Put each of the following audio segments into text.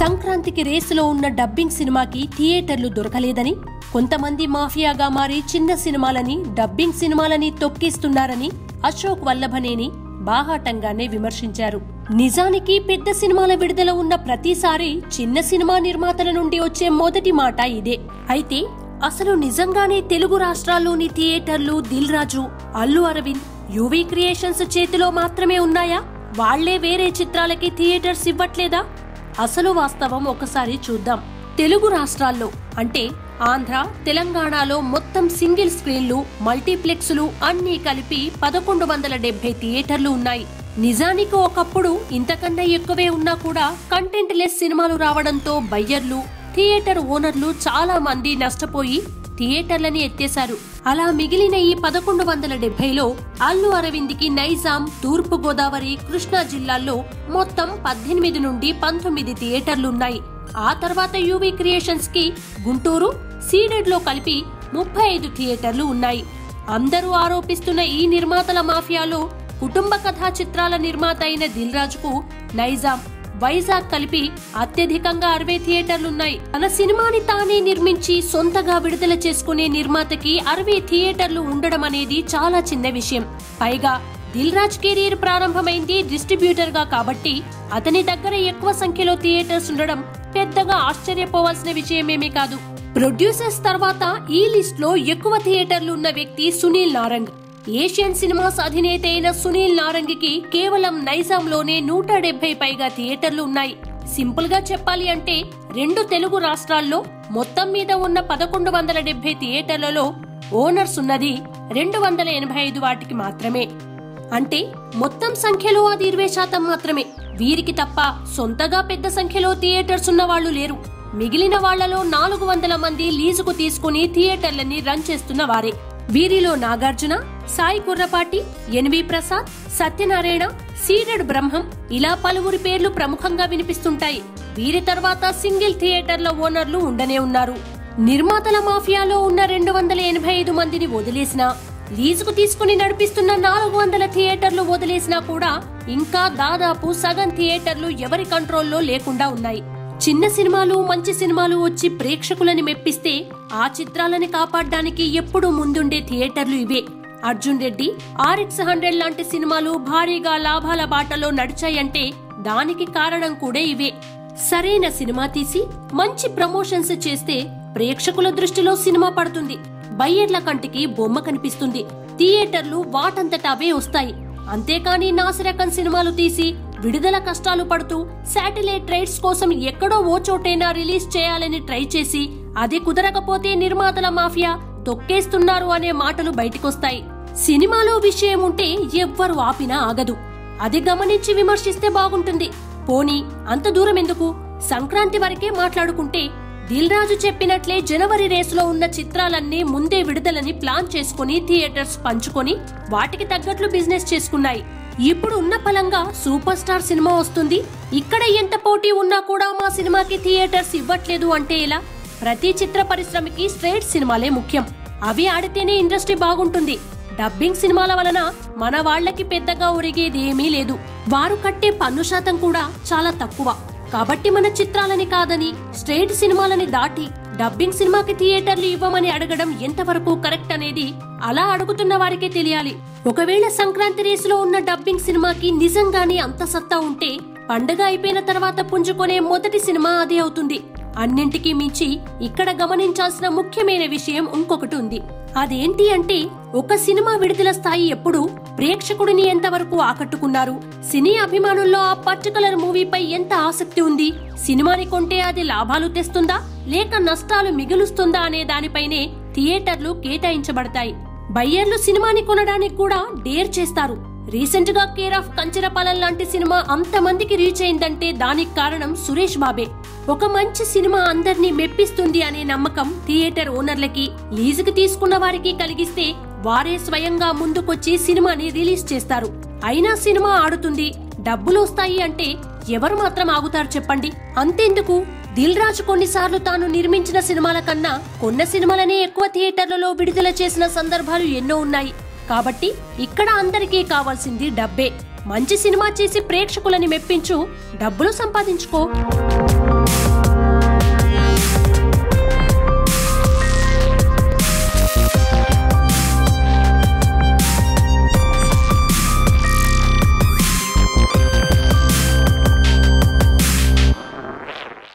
సంక్రాంతికి రేసులో ఉన్న డబ్బింగ్ సినిమాకి థియేటర్లు దొరకలేదని కొంతమంది మాఫియాగా మారి చిన్న సినిమాలని డబ్బింగ్ సినిమాలని తొక్కిస్తున్నారని అశోక్ వల్లభనేని బాహాటంగానే విమర్శించారు నిజానికి పెద్ద సినిమాల విడుదల ఉన్న ప్రతిసారి చిన్న సినిమా నిర్మాతల నుండి వచ్చే మొదటి మాట ఇదే అయితే అసలు నిజంగానే తెలుగు రాష్ట్రాల్లోని థియేటర్లు దిల్ రాజు అల్లు అరవింద్ యువి క్రియేషన్స్ చేతిలో మాత్రమే ఉన్నాయా వాళ్లే వేరే చిత్రాలకి థియేటర్స్ ఇవ్వట్లేదా అసలు వాస్తవం ఒకసారి చూద్దాం తెలుగు రాష్ట్రాల్లో అంటే ఆంధ్ర తెలంగాణలో మొత్తం సింగిల్ స్క్రీన్లు మల్టీప్లెక్స్లు అన్నీ కలిపి పదకొండు వందల డెబ్బై థియేటర్లు ఉన్నాయి నిజానికి ఒకప్పుడు ఇంతకన్నా ఎక్కువే ఉన్నా కూడా కంటెంట్ లెస్ సినిమాలు రావడంతో బయ్యర్లు థియేటర్ ఓనర్లు చాలా మంది నష్టపోయి థియేటర్లని ఎత్తేశారు అలా మిగిలిన ఈ పదకొండు వందల డెబ్బైలో అల్లు అరవింద్కి నైజాం తూర్పు గోదావరి కృష్ణా జిల్లాల్లో మొత్తం పద్దెనిమిది నుండి పంతొమ్మిది థియేటర్లున్నాయి ఆ తర్వాత యూవీ క్రియేషన్స్ కి గుంటూరు సీడెడ్ లో కలిపి ముప్పై ఐదు థియేటర్లు ఉన్నాయి అందరూ ఆరోపిస్తున్న ఈ నిర్మాతల మాఫియాలో కుటుంబ కథా చిత్రాల నిర్మాత అయిన దిల్ రాజుకు నైజాం వైజాగ్ కలిపి అత్యధికంగా అరవై థియేటర్లున్నాయి తన సినిమాని తానే నిర్మించి సొంతగా విడుదల చేసుకునే నిర్మాతకి అరవై థియేటర్లు ఉండడం అనేది చాలా చిన్న విషయం పైగా దిల్ రాజ్ కెరీర్ ప్రారంభమైంది డిస్ట్రిబ్యూటర్ గా కాబట్టి అతని దగ్గర ఎక్కువ సంఖ్యలో థియేటర్స్ ఉండడం పెద్దగా ఆశ్చర్యపోవాల్సిన విషయమేమీ కాదు ప్రొడ్యూసర్స్ తర్వాత ఈ లిస్ట్ లో ఎక్కువ థియేటర్లు ఉన్న వ్యక్తి సునీల్ నారంగ్ ఏషియన్ సినిమాస్ అధినేత అయిన సునీల్ నారంగికి కేవలం నైజాంలోనే నూట డెబ్బై పైగా థియేటర్లు ఉన్నాయి సింపుల్ గా చెప్పాలి అంటే రెండు తెలుగు రాష్ట్రాల్లో మొత్తం మీద ఉన్న పదకొండు వందల డెబ్బై థియేటర్లలో ఓనర్స్ ఉన్నది రెండు వందల ఎనభై ఐదు వాటికి మాత్రమే అంటే మొత్తం సంఖ్యలో అది ఇరవై శాతం మాత్రమే వీరికి తప్ప సొంతగా పెద్ద సంఖ్యలో థియేటర్స్ ఉన్న వాళ్ళు లేరు మిగిలిన వాళ్లలో నాలుగు వందల మంది లీజుకు తీసుకుని థియేటర్లని రన్ చేస్తున్న వారే వీరిలో నాగార్జున సాయి కుర్రపాటి ఎన్వి ప్రసాద్ సత్యనారాయణ సీడెడ్ బ్రహ్మం ఇలా పలువురి పేర్లు ప్రముఖంగా వినిపిస్తుంటాయి వీరి తర్వాత సింగిల్ థియేటర్ల ఓనర్లు ఉండనే ఉన్నారు నిర్మాతల మాఫియాలో ఉన్న రెండు వందల ఎనభై ఐదు మందిని వదిలేసినా లీజుకు తీసుకుని నడిపిస్తున్న నాలుగు వందల థియేటర్లు వదిలేసినా కూడా ఇంకా దాదాపు సగం థియేటర్లు ఎవరి కంట్రోల్లో లేకుండా ఉన్నాయి చిన్న సినిమాలు మంచి సినిమాలు వచ్చి ప్రేక్షకులని మెప్పిస్తే ఆ చిత్రాలని కాపాడడానికి ఎప్పుడూ ముందుండే థియేటర్లు ఇవే అర్జున్ రెడ్డి ఆర్ఎక్స్ హండ్రెడ్ లాంటి సినిమాలు భారీగా లాభాల బాటలో నడిచాయంటే దానికి కారణం కూడా ఇవే సరైన సినిమా తీసి మంచి ప్రమోషన్స్ చేస్తే ప్రేక్షకుల దృష్టిలో సినిమా పడుతుంది బయ్యర్ల కంటికి బొమ్మ కనిపిస్తుంది థియేటర్లు వాటంతట అవే వస్తాయి అంతేకాని నాసిరకం సినిమాలు తీసి విడుదల కష్టాలు పడుతూ శాటిలైట్ రైట్స్ కోసం ఎక్కడో ఓ చోటైనా రిలీజ్ చేయాలని ట్రై చేసి అది కుదరకపోతే నిర్మాతల మాఫియా తొక్కేస్తున్నారు అనే మాటలు బయటికొస్తాయి సినిమాలో విషయం ఉంటే ఎవ్వరు ఆపినా ఆగదు అది గమనించి విమర్శిస్తే బాగుంటుంది పోనీ అంత దూరం ఎందుకు సంక్రాంతి వరకే మాట్లాడుకుంటే దిల్ రాజు చెప్పినట్లే జనవరి రేసులో ఉన్న చిత్రాలన్నీ ముందే విడుదలని ప్లాన్ చేసుకుని థియేటర్స్ పంచుకొని వాటికి తగ్గట్లు బిజినెస్ చేసుకున్నాయి ఇప్పుడు ఉన్న పలంగా సూపర్ స్టార్ సినిమా వస్తుంది ఇక్కడ ఎంత పోటీ ఉన్నా కూడా మా సినిమాకి థియేటర్స్ ఇవ్వట్లేదు అంటే ఎలా ప్రతి చిత్ర పరిశ్రమకి స్ట్రైట్ సినిమాలే ముఖ్యం అవి ఆడితేనే ఇండస్ట్రీ బాగుంటుంది డబ్బింగ్ సినిమాల వలన మన వాళ్ళకి పెద్దగా ఒరిగేది ఏమీ లేదు వారు కట్టే పన్ను శాతం కూడా చాలా తక్కువ కాబట్టి మన చిత్రాలని కాదని స్ట్రైట్ సినిమాలని దాటి డబ్బింగ్ సినిమాకి థియేటర్లు ఇవ్వమని అడగడం ఎంతవరకు కరెక్ట్ అనేది అలా అడుగుతున్న వారికే తెలియాలి ఒకవేళ సంక్రాంతి రేసులో ఉన్న డబ్బింగ్ సినిమాకి నిజంగానే అంత సత్తా ఉంటే పండగ అయిపోయిన తర్వాత పుంజుకునే మొదటి సినిమా అదే అవుతుంది అన్నింటికీ మించి ఇక్కడ గమనించాల్సిన ముఖ్యమైన విషయం ఇంకొకటి ఉంది అదేంటి అంటే ఒక సినిమా విడుదల స్థాయి ఎప్పుడు ప్రేక్షకుడిని ఎంతవరకు ఆకట్టుకున్నారు సినీ అభిమానుల్లో ఆ పర్టికులర్ మూవీపై ఎంత ఆసక్తి ఉంది సినిమాని కొంటే అది లాభాలు తెస్తుందా లేక నష్టాలు మిగులుస్తుందా అనే దానిపైనే థియేటర్లు కేటాయించబడతాయి బయ్యర్లు సినిమాని కొనడానికి కూడా డేర్ చేస్తారు రీసెంట్ గా కేర్ ఆఫ్ కంచరపాలెం లాంటి సినిమా అంతమందికి రీచ్ అయిందంటే దానికి కారణం సురేష్ బాబే ఒక మంచి సినిమా అందర్నీ మెప్పిస్తుంది అనే నమ్మకం థియేటర్ ఓనర్లకి లీజుకి తీసుకున్న వారికి కలిగిస్తే వారే స్వయంగా ముందుకొచ్చి సినిమాని రిలీజ్ చేస్తారు అయినా సినిమా ఆడుతుంది డబ్బులు వస్తాయి అంటే ఎవరు మాత్రం ఆగుతారు చెప్పండి అంతెందుకు దిల్ రాజు కొన్నిసార్లు తాను నిర్మించిన సినిమాల కన్నా కొన్న సినిమాలనే ఎక్కువ థియేటర్లలో విడుదల చేసిన సందర్భాలు ఎన్నో ఉన్నాయి కాబట్టి ఇక్కడ అందరికీ కావాల్సింది డబ్బే మంచి సినిమా చేసి ప్రేక్షకులని మెప్పించు డబ్బులు సంపాదించుకో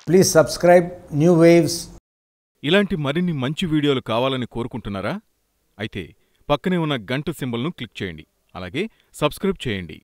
Please subscribe New Waves ఇలాంటి మరిన్ని మంచి వీడియోలు కావాలని కోరుకుంటున్నారా అయితే పక్కనే ఉన్న గంట సింబల్ను క్లిక్ చేయండి అలాగే సబ్స్క్రైబ్ చేయండి